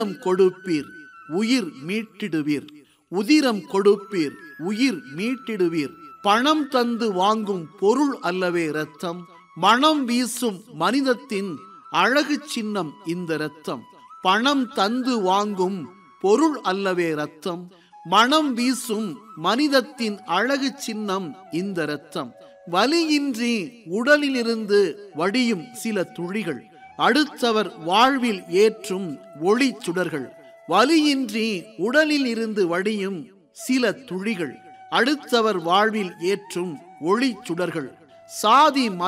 உதிரம் கொடுப்பீர் உயிர் மீட்டிடுவீர் உதிரம் கொடுப்பீர் உயிர் மீட்டிடுவீர் பணம் தந்து வாங்கும் பொருள் அல்லவே இரத்தம் மனம் வீசும் மனிதத்தின் அழகு சின்னம் இந்த இரத்தம் பணம் தந்து வாங்கும் பொருள் அல்லவே இரத்தம் மனம் வீசும் மனிதத்தின் அழகு சின்னம் இந்த இரத்தம் வலியின்றி உடலிலிருந்து வடியும் சில துளிகள் அடுத்தவர் வாழ்வில் ஏற்றும் ஒளி சுடர்கள் வலியின்றி உடலில் இருந்து வடியும் சில துளிகள் அடுத்தவர் வாழ்வில் ஏற்றும் ஒளி சுடர்கள் சாதி